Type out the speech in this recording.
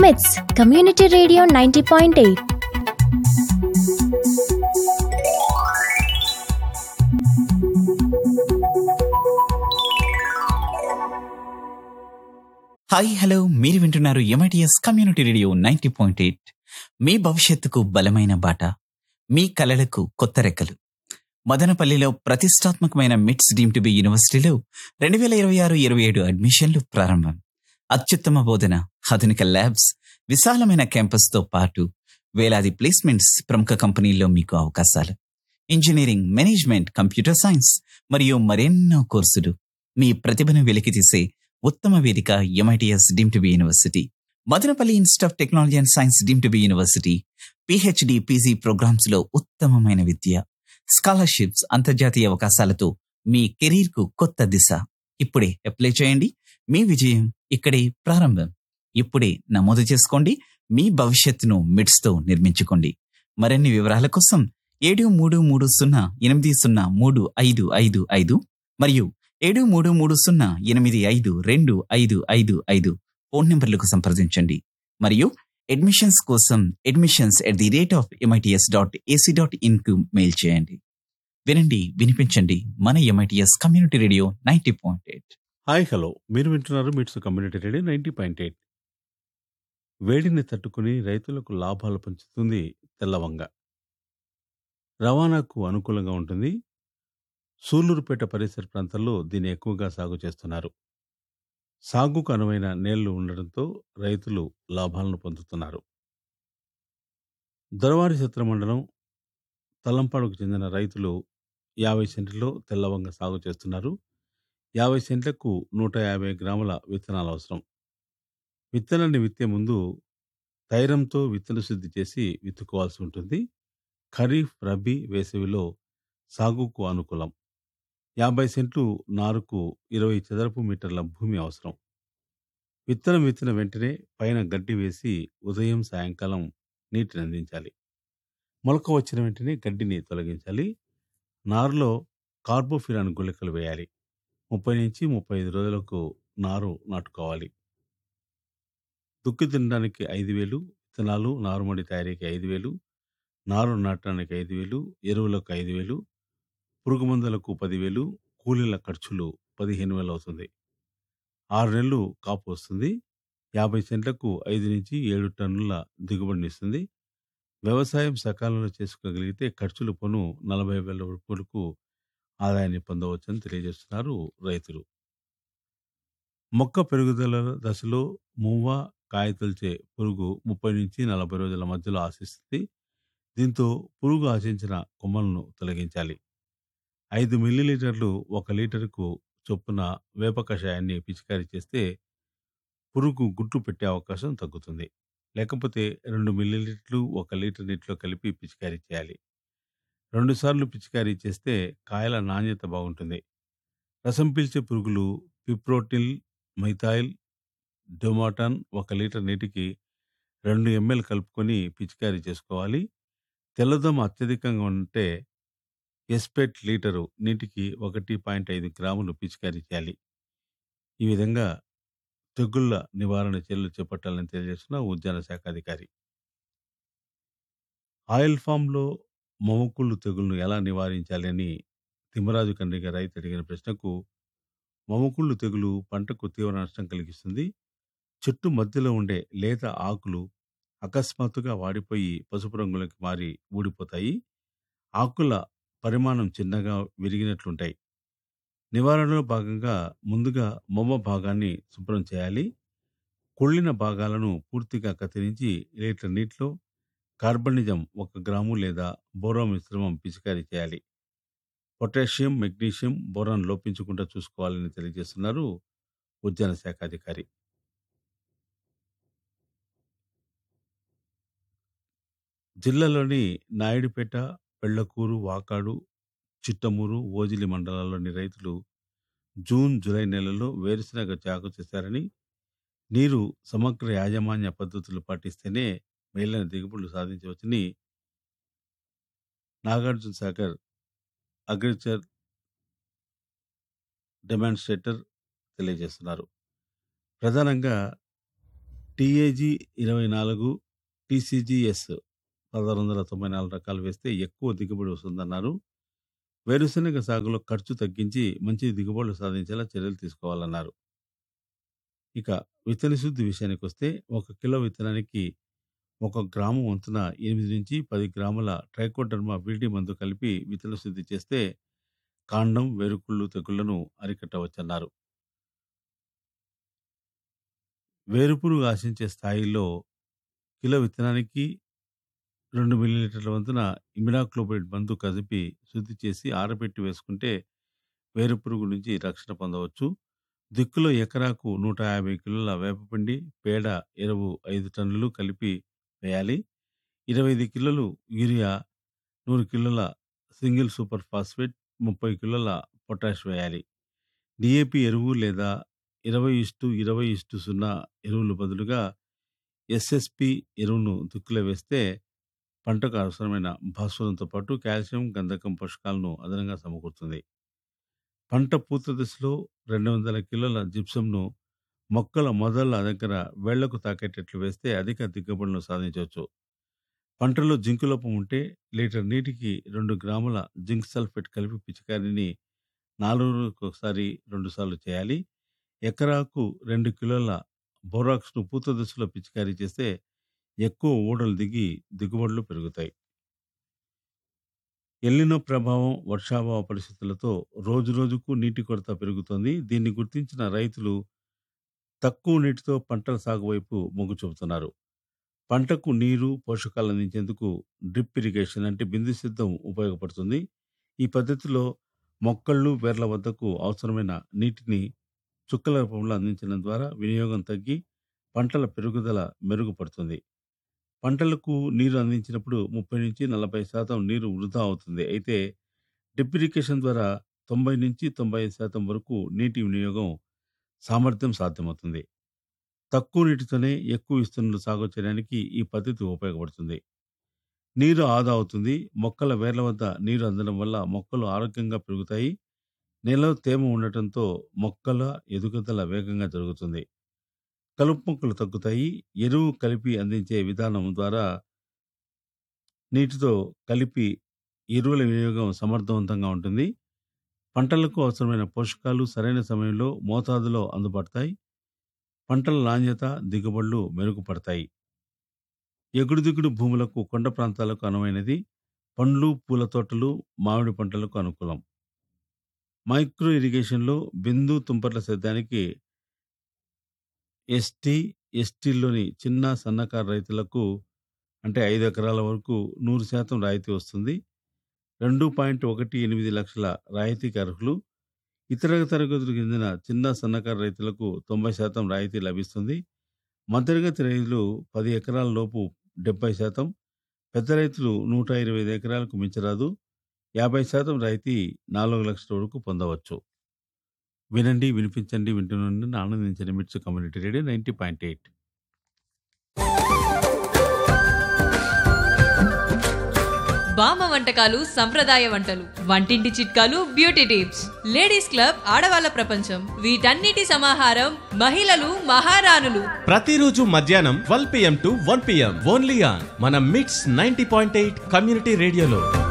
మిట్స్ community radio ninety point eight hi hello మీరు వింటున్నారు MITS community radio ninety point eight మీ భవిష్యత్తుకు బలమైన బాట మీ కలలకు కొత్త రెక్కలు మదనపల్లిలో ప్రతిష్టాత్మకమైన మిట్స్ డీమ్ టు బి యూనివర్సిటీలో రెండు వేల ఇరవై ఆరు ఇరవై ఏడు అడ్మిషన్లు ప్రారంభం అత్యుత్తమ బోధన ఆధునిక ల్యాబ్స్ విశాలమైన క్యాంపస్తో పాటు వేలాది ప్లేస్మెంట్స్ ప్రముఖ కంపెనీల్లో మీకు అవకాశాలు ఇంజనీరింగ్ మేనేజ్మెంట్ కంప్యూటర్ సైన్స్ మరియు మరెన్నో కోర్సులు మీ ప్రతిభను వెలికితీసే ఉత్తమ వేదిక MITS deem to be university Madanapalle institute of technology and science deem to be university PhD PG programmes లో ఉత్తమమైన విద్య స్కాలర్షిప్స్ అంతర్జాతీయ అవకాశాలతో మీ కెరీర్ కు కొత్త దిశ ఇప్పుడే అప్లై చేయండి మీ విజయం ఇక్కడే ప్రారంభం ఇప్పుడే నమోదు చేసుకోండి మీ భవిష్యత్తును మిడ్స్ తో నిర్మించుకోండి మరిన్ని వివరాల కోసం ఏడు మూడు మూడు సున్నా ఎనిమిది సున్నా మూడు ఐదు ఐదు ఐదు మరియు ఏడు మూడు మూడు సున్నా ఎనిమిది ఐదు రెండు ఐదు ఐదు ఐదు ఫోన్ నంబర్లకు సంప్రదించండి మరియు అడ్మిషన్స్ కోసం admissions at the rate of MITS dot AC dot in కు మెయిల్ చేయండి వినండి వినిపించండి మన MITS community radio ninety point eight hi hello మీరు వింటున్నారు MITS community radio ninety point eight వేడిని తట్టుకుని రైతులకు లాభాలు పంచుతుంది తెల్లవంగ రవాణాకు అనుకూలంగా ఉంటుంది సూళ్లూరుపేట పరిసర ప్రాంతాల్లో దీన్ని ఎక్కువగా సాగు చేస్తున్నారు సాగుకు అనువైన నేళ్లు ఉండడంతో రైతులు లాభాలను పొందుతున్నారు దొరవారి సత్ర మండలం తలంపాడుకు చెందిన రైతులు యాభై సెంట్లలో తెల్లవంగ సాగు చేస్తున్నారు యాభై సెంట్లకు నూట యాభై గ్రాముల విత్తనాలు అవసరం విత్తనాన్ని విత్తే ముందు తైరంతో విత్తన శుద్ధి చేసి విత్తుకోవాల్సి ఉంటుంది ఖరీఫ్ రబీ వేసవిలో సాగుకు అనుకూలం యాభై సెంట్లు నారుకు ఇరవై చదరపు మీటర్ల భూమి అవసరం విత్తనం విత్తిన వెంటనే పైన గడ్డి వేసి ఉదయం సాయంకాలం నీటిని అందించాలి మొలక వచ్చిన వెంటనే గడ్డిని తొలగించాలి నారులో కార్బోఫిరాన్ గుళికలు వేయాలి ముప్పై నుంచి ముప్పై ఐదు రోజులకు నారు నాటుకోవాలి దుక్కి తినడానికి ఐదు వేలు విత్తనాలు నారుమడి తయారీకి ఐదు వేలు నారు నాటడానికి ఐదు వేలు ఎరువులకు ఐదు వేలు పురుగు మందులకు పదివేలు కూలీల ఖర్చులు పదిహేను వేలు అవుతుంది ఆరు నెలలు కాపు వస్తుంది యాభై సెంట్లకు ఐదు నుంచి ఏడు టన్నుల దిగుబడిని ఇస్తుంది వ్యవసాయం సకాలంలో చేసుకోగలిగితే ఖర్చులు పను నలభై వేల రూపాయలకు ఆదాయాన్ని పొందవచ్చని తెలియజేస్తున్నారు రైతులు మొక్క పెరుగుదల దశలో మువ్వ కాయ తొలిచే పురుగు ముప్పై నుంచి నలభై రోజుల మధ్యలో ఆశిస్తుంది దీంతో పురుగు ఆశించిన కొమ్మలను తొలగించాలి ఐదు మిల్లీలీటర్లు ఒక లీటరుకు చొప్పున వేప కషాయాన్ని పిచికారీ చేస్తే పురుగు గుడ్లు పెట్టే అవకాశం తగ్గుతుంది లేకపోతే రెండు మిల్లీలీటర్లు ఒక లీటర్ నీటిలో కలిపి పిచికారీ చేయాలి రెండుసార్లు పిచికారీ చేస్తే కాయల నాణ్యత బాగుంటుంది రసం పీల్చే పురుగులు పిప్రోటిల్ మైథాయిల్ డొమాటాన్ ఒక లీటర్ నీటికి రెండు ఎంఎల్ కలుపుకొని పిచికారీ చేసుకోవాలి తెల్లదోమ అత్యధికంగా ఉంటే ఎస్పెట్ లీటరు నీటికి ఒకటి పాయింట్ ఐదు గ్రాములు పిచికారీ చేయాలి ఈ విధంగా తెగుళ్ల నివారణ చర్యలు చేపట్టాలని తెలియజేస్తున్న ఉద్యాన శాఖ అధికారి ఆయిల్ ఫామ్లో మొమకుళ్ళు తెగుళ్లను ఎలా నివారించాలి అని తిమ్మరాజు కండ్రిగ రైతు అడిగిన ప్రశ్నకు మొమకుళ్ళు తెగులు పంటకు తీవ్ర నష్టం కలిగిస్తుంది చెట్టు మధ్యలో ఉండే లేత ఆకులు అకస్మాత్తుగా వాడిపోయి పసుపు రంగులోకి మారి ఊడిపోతాయి ఆకుల పరిమాణం చిన్నగా విరిగినట్లుంటాయి నివారణలో భాగంగా ముందుగా మొమ్మ భాగాన్ని శుభ్రం చేయాలి కుళ్ళిన భాగాలను పూర్తిగా కత్తిరించి లీటర్ నీటిలో కార్బనిజం ఒక గ్రాము లేదా బోరా మిశ్రమం పిచికారీ చేయాలి పొటాషియం మెగ్నీషియం బోరాన్ లోపించకుండా చూసుకోవాలని తెలియజేస్తున్నారు ఉద్యాన శాఖ అధికారి జిల్లాలోని నాయుడుపేట పెళ్లకూరు వాకాడు చిట్టమూరు ఓజిలి మండలాల్లోని రైతులు జూన్ జూలై నెలల్లో వేరుశనగ సాగు చేశారని నీరు సమగ్ర యాజమాన్య పద్ధతులు పాటిస్తేనే మేలైన దిగుబడులు సాధించవచ్చని నాగార్జున సాగర్ అగ్రికల్చర్ డెమాన్స్ట్రేటర్ తెలియజేస్తున్నారు ప్రధానంగా టీఏజీ ఇరవై నాలుగు టీసీజీఎస్ పదహారు వందల తొంభై నాలుగు రకాలు వేస్తే ఎక్కువ దిగుబడి వస్తుందన్నారు వేరుశనగ సాగులో ఖర్చు తగ్గించి మంచి దిగుబడులు సాధించేలా చర్యలు తీసుకోవాలన్నారు ఇక విత్తన శుద్ధి విషయానికి వస్తే ఒక కిలో విత్తనానికి ఒక గ్రాము వంతున ఎనిమిది నుంచి పది గ్రాముల ట్రైకోడర్మా వీడి మందు కలిపి విత్తన శుద్ధి చేస్తే కాండం వేరుకుళ్ళు తెగుళ్లను అరికట్టవచ్చన్నారు వేరుపురుగు ఆశించే స్థాయిలో కిలో విత్తనానికి రెండు మిల్లీలీటర్ల వంతున ఇమిడాక్లోపైడ్ మందు కలిపి శుద్ధి చేసి ఆరబెట్టి వేసుకుంటే వేరుపురుగు నుంచి రక్షణ పొందవచ్చు దిక్కులో ఎకరాకు నూట యాభై కిలోల వేపపిండి పేడ ఎరువు ఐదు టన్నులు కలిపి వేయాలి ఇరవై ఐదు కిలోలు యూరియా నూరు కిలోల సింగిల్ సూపర్ ఫాస్ఫేట్ ముప్పై కిలోల పొటాష్ వేయాలి డిఏపి ఎరువు లేదా ఇరవై ఇష్టు ఇరవై ఇష్టు సున్నా ఎరువులు బదులుగా ఎస్ఎస్పి ఎరువును దిక్కులో వేస్తే పంటకు అవసరమైన భాస్వరంతో పాటు కాల్షియం గంధకం పోషకాలను అదనంగా సమకూరుతుంది పంట పూత దశలో రెండు వందల కిలోల జిప్సంను మొక్కల మొదళ్ళ దగ్గర వేళ్లకు తాకేటట్లు వేస్తే అధిక దిగుబడులను సాధించవచ్చు పంటలో జింకు లోపం ఉంటే లీటర్ నీటికి రెండు గ్రాముల జింక్ సల్ఫేట్ కలిపి పిచికారిని నాలుగు రోజులకు ఒకసారి రెండుసార్లు చేయాలి ఎకరాకు రెండు కిలోల బోరాక్స్ను పూత దశలో పిచికారీ చేస్తే ఎక్కువ ఊడలు దిగి దిగుబడులు పెరుగుతాయి ఎల్లినో ప్రభావం వర్షాభావ పరిస్థితులతో రోజు రోజుకు నీటి కొరత పెరుగుతోంది దీన్ని గుర్తించిన రైతులు తక్కువ నీటితో పంటల సాగు వైపు మొగ్గు చూపుతున్నారు పంటకు నీరు పోషకాలు అందించేందుకు డ్రిప్ ఇరిగేషన్ అంటే బిందు సిద్ధం ఉపయోగపడుతుంది ఈ పద్ధతిలో మొక్కళ్ళు వేర్ల వద్దకు అవసరమైన నీటిని చుక్కల రూపంలో అందించడం ద్వారా వినియోగం తగ్గి పంటల పెరుగుదల మెరుగుపడుతుంది పంటలకు నీరు అందించినప్పుడు ముప్పై నుంచి నలభై శాతం నీరు వృధా అవుతుంది అయితే డ్రిప్ ఇరిగేషన్ ద్వారా తొంభై నుంచి తొంభై ఐదు శాతం వరకు నీటి వినియోగం సామర్థ్యం సాధ్యమవుతుంది తక్కువ నీటితోనే ఎక్కువ విస్తీర్ణంలో సాగు చేయడానికి ఈ పద్ధతి ఉపయోగపడుతుంది నీరు ఆదా అవుతుంది మొక్కల వేర్ల వద్ద నీరు అందడం వల్ల మొక్కలు ఆరోగ్యంగా పెరుగుతాయి నేలలో తేమ ఉండటంతో మొక్కల ఎదుగుదల వేగంగా జరుగుతుంది కలుపు మొక్కలు తగ్గుతాయి ఎరువు కలిపి అందించే విధానం ద్వారా నీటితో కలిపి ఎరువుల వినియోగం సమర్థవంతంగా ఉంటుంది పంటలకు అవసరమైన పోషకాలు సరైన సమయంలో మోతాదులో అందుపడతాయి పంటల నాణ్యత దిగుబడులు మెరుగుపడతాయి ఎగుడు దిగుడు భూములకు కొండ ప్రాంతాలకు అనువైనది పండ్లు పూల తోటలు మామిడి పంటలకు అనుకూలం మైక్రో ఇరిగేషన్లో బిందు తుంపర్ల సేద్యానికి ఎస్టీ ఎస్టీలోని చిన్న సన్నకారు రైతులకు అంటే ఐదు ఎకరాల వరకు నూరు శాతం రాయితీ వస్తుంది రెండు పాయింట్ ఒకటి ఎనిమిది లక్షల రాయితీకి అర్హులు ఇతర తరగతులకు చెందిన చిన్న సన్నకారు రైతులకు తొంభై శాతం రాయితీ లభిస్తుంది మధ్యతరగతి రైతులు పది ఎకరాల లోపు డెబ్బై శాతం పెద్ద రైతులు నూట ఇరవై ఐదు ఎకరాలకు మించరాదు యాభై శాతం రాయితీ నాలుగు లక్షల వరకు పొందవచ్చు వినండి వినిపించండి వింటున్న ఆనందించండి MITS community radio ninety point eight బామ్మ వంటకాలు సంప్రదాయ వంటలు వంటింటి చిట్కాలు బ్యూటీ టిప్స్ లేడీస్ క్లబ్ ఆడవాళ్ళ ప్రపంచం వీటన్నిటి సమాహారం మహిళలు మహారాణులు ప్రతిరోజు మధ్యాహ్నం twelve PM to one PM only on మన MITS ninety point eight community రేడియోలో